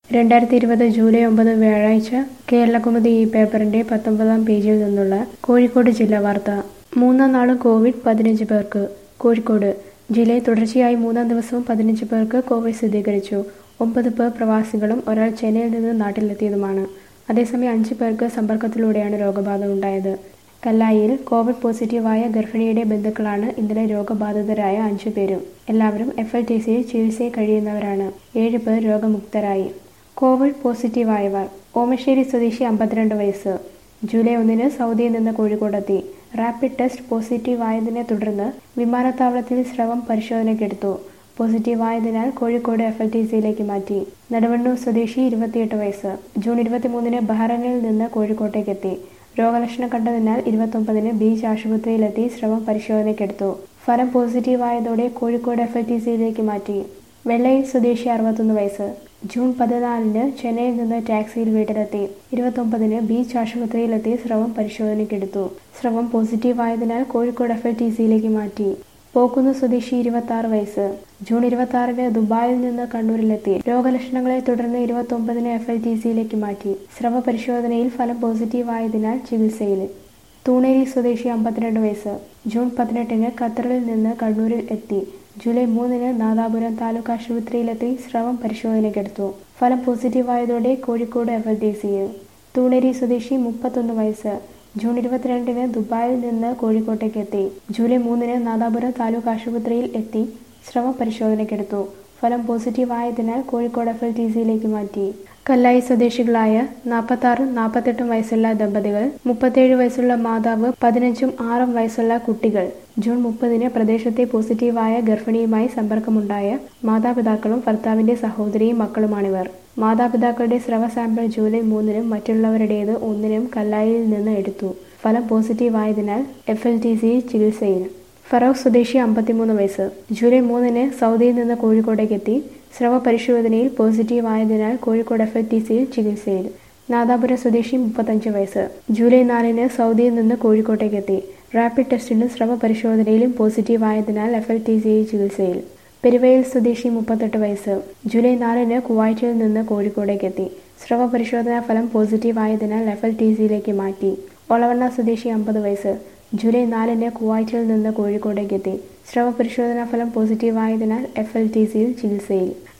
രണ്ടായിരത്തി ഇരുപത് ജൂലൈ ഒമ്പത് വ്യാഴാഴ്ച കേരളകൗമുദി ഈ പേപ്പറിന്റെ പത്തൊമ്പതാം പേജിൽ നിന്നുള്ള കോഴിക്കോട് ജില്ലാ വാർത്ത മൂന്നാം നാളും കോവിഡ് പതിനഞ്ച് പേർക്ക് കോഴിക്കോട് ജില്ലയിൽ തുടർച്ചയായി മൂന്നാം ദിവസവും പതിനഞ്ച് പേർക്ക് കോവിഡ് സ്ഥിരീകരിച്ചു ഒമ്പത് പേർ പ്രവാസികളും ഒരാൾ ചെന്നൈയിൽ നിന്ന് നാട്ടിലെത്തിയതുമാണ് അതേസമയം അഞ്ച് പേർക്ക് സമ്പർക്കത്തിലൂടെയാണ് രോഗബാധ ഉണ്ടായത് കല്ലായിയിൽ കോവിഡ് പോസിറ്റീവായ ഗർഭിണിയുടെ ബന്ധുക്കളാണ് ഇന്നലെ രോഗബാധിതരായ അഞ്ചു പേരും എല്ലാവരും എഫ് എൽ ടി സിയിൽ ചികിത്സയിൽ കഴിയുന്നവരാണ് ഏഴ് പേർ രോഗമുക്തരായി കോവിഡ് പോസിറ്റീവായവർ ഓമശ്ശേരി സ്വദേശി അമ്പത്തിരണ്ട് വയസ്സ് ജൂലൈ ഒന്നിന് സൗദിയിൽ നിന്ന് കോഴിക്കോടെത്തി റാപ്പിഡ് ടെസ്റ്റ് പോസിറ്റീവ് ആയതിനെ തുടർന്ന് വിമാനത്താവളത്തിൽ സ്രവം പരിശോധനയ്ക്കെടുത്തു പോസിറ്റീവ് ആയതിനാൽ കോഴിക്കോട് എഫ് എൽ ടി സിയിലേക്ക് മാറ്റി നെടുവണ്ണൂർ സ്വദേശി ഇരുപത്തിയെട്ട് വയസ്സ് ജൂൺ ഇരുപത്തിമൂന്നിന് ബഹ്റൈനിൽ നിന്ന് കോഴിക്കോട്ടേക്കെത്തി രോഗലക്ഷണം കണ്ടതിനാൽ ഇരുപത്തൊമ്പതിന് ബീച്ച് ആശുപത്രിയിലെത്തി സ്രവം പരിശോധനയ്ക്കെടുത്തു ഫലം പോസിറ്റീവ് ആയതോടെ കോഴിക്കോട് എഫ് എൽ ടി സിയിലേക്ക് മാറ്റി വെള്ളയിൽ സ്വദേശി അറുപത്തൊന്ന് വയസ്സ് ജൂൺ പതിനാലിന് ചെന്നൈയിൽ നിന്ന് ടാക്സിയിൽ വീട്ടിലെത്തി ഇരുപത്തൊമ്പതിന് ബീച്ച് ആശുപത്രിയിലെത്തി സ്രവം പരിശോധനയ്ക്കെടുത്തു സ്രവം പോസിറ്റീവ് ആയതിനാൽ കോഴിക്കോട് എഫ് എൽ ടി സിയിലേക്ക് മാറ്റി പോക്കുന്ന് സ്വദേശി ഇരുപത്തി ആറ് വയസ്സ് ജൂൺ ഇരുപത്തി ആറിന് ദുബായിൽ നിന്ന് കണ്ണൂരിലെത്തി രോഗലക്ഷണങ്ങളെ തുടർന്ന് ഇരുപത്തൊമ്പതിന് എഫ് എൽ ടി സിയിലേക്ക് മാറ്റി സ്രവ പരിശോധനയിൽ ഫലം പോസിറ്റീവ് ആയതിനാൽ ചികിത്സയിൽ തൂണേരി സ്വദേശി അമ്പത്തിരണ്ട് വയസ്സ് ജൂൺ പതിനെട്ടിന് ഖത്തറിൽ നിന്ന് കണ്ണൂരിൽ എത്തി ജൂലൈ മൂന്നിന് നാദാപുരം താലൂക്ക് ആശുപത്രിയിലെത്തി സ്രവം പരിശോധനയ്ക്കെടുത്തു ഫലം പോസിറ്റീവായതോടെ കോഴിക്കോട് എഫ് എൽ ടി സിയിൽ തൂണേരി സ്വദേശി മുപ്പത്തൊന്ന് വയസ്സ് ജൂൺ ഇരുപത്തിരണ്ടിന് ദുബായിൽ നിന്ന് കോഴിക്കോട്ടേക്ക് എത്തി ജൂലൈ മൂന്നിന് നാദാപുരം താലൂക്ക് ആശുപത്രിയിൽ എത്തി സ്രവം പരിശോധനയ്ക്കെടുത്തു ഫലം പോസിറ്റീവ് ആയതിനാൽ കോഴിക്കോട് എഫ് എൽ ടി സിയിലേക്ക് മാറ്റി കല്ലായി സ്വദേശികളായ നാൽപ്പത്തി ആറും നാൽപ്പത്തെട്ടും വയസ്സുള്ള ദമ്പതികൾ മുപ്പത്തേഴ് വയസ്സുള്ള മാതാവ് പതിനഞ്ചും ആറും വയസ്സുള്ള കുട്ടികൾ ജൂൺ മുപ്പതിന് പ്രദേശത്തെ പോസിറ്റീവായ ഗർഭിണിയുമായി സമ്പർക്കമുണ്ടായ മാതാപിതാക്കളും ഭർത്താവിന്റെ സഹോദരിയും മക്കളുമാണിവർ മാതാപിതാക്കളുടെ സ്രവ സാമ്പിൾ ജൂലൈ മൂന്നിനും മറ്റുള്ളവരുടേത് ഒന്നിനും കല്ലായിൽ നിന്ന് എടുത്തു ഫലം പോസിറ്റീവായതിനാൽ എഫ് എൽ ടി സിയിൽ ചികിത്സയിൽ ഫറോക്ക് സ്വദേശി അമ്പത്തിമൂന്ന് വയസ്സ് ജൂലൈ മൂന്നിന് സൗദിയിൽ നിന്ന് കോഴിക്കോടേക്ക് എത്തി സ്രവ പരിശോധനയിൽ പോസിറ്റീവ് ആയതിനാൽ കോഴിക്കോട് എഫ് എൽ ടി സിയിൽ ചികിത്സയിൽ നാദാപുരം സ്വദേശി മുപ്പത്തഞ്ച് വയസ്സ് ജൂലൈ നാലിന് സൗദിയിൽ നിന്ന് കോഴിക്കോട്ടേക്ക് എത്തി റാപ്പിഡ് ടെസ്റ്റിലും സ്രവ പരിശോധനയിലും പോസിറ്റീവ് ആയതിനാൽ എഫ് എൽ ടി സിയിൽ ചികിത്സയിൽ പെരുവയിൽ സ്വദേശി മുപ്പത്തെട്ട് വയസ്സ് ജൂലൈ നാലിന് കുവൈറ്റിൽ നിന്ന് കോഴിക്കോടേക്ക് എത്തി സ്രവ പരിശോധനാ ഫലം പോസിറ്റീവ് ആയതിനാൽ എഫ് എൽ ടി സിയിലേക്ക് മാറ്റി ഒളവണ്ണ സ്വദേശി അമ്പത് വയസ്സ് ജൂലൈ നാലിന് കുവൈറ്റിൽ നിന്ന് കോഴിക്കോടേക്ക് എത്തി സ്രവ പരിശോധനാ ഫലം പോസിറ്റീവ് ആയതിനാൽ എഫ് എൽ ടി സിയിൽ ചികിത്സയിൽ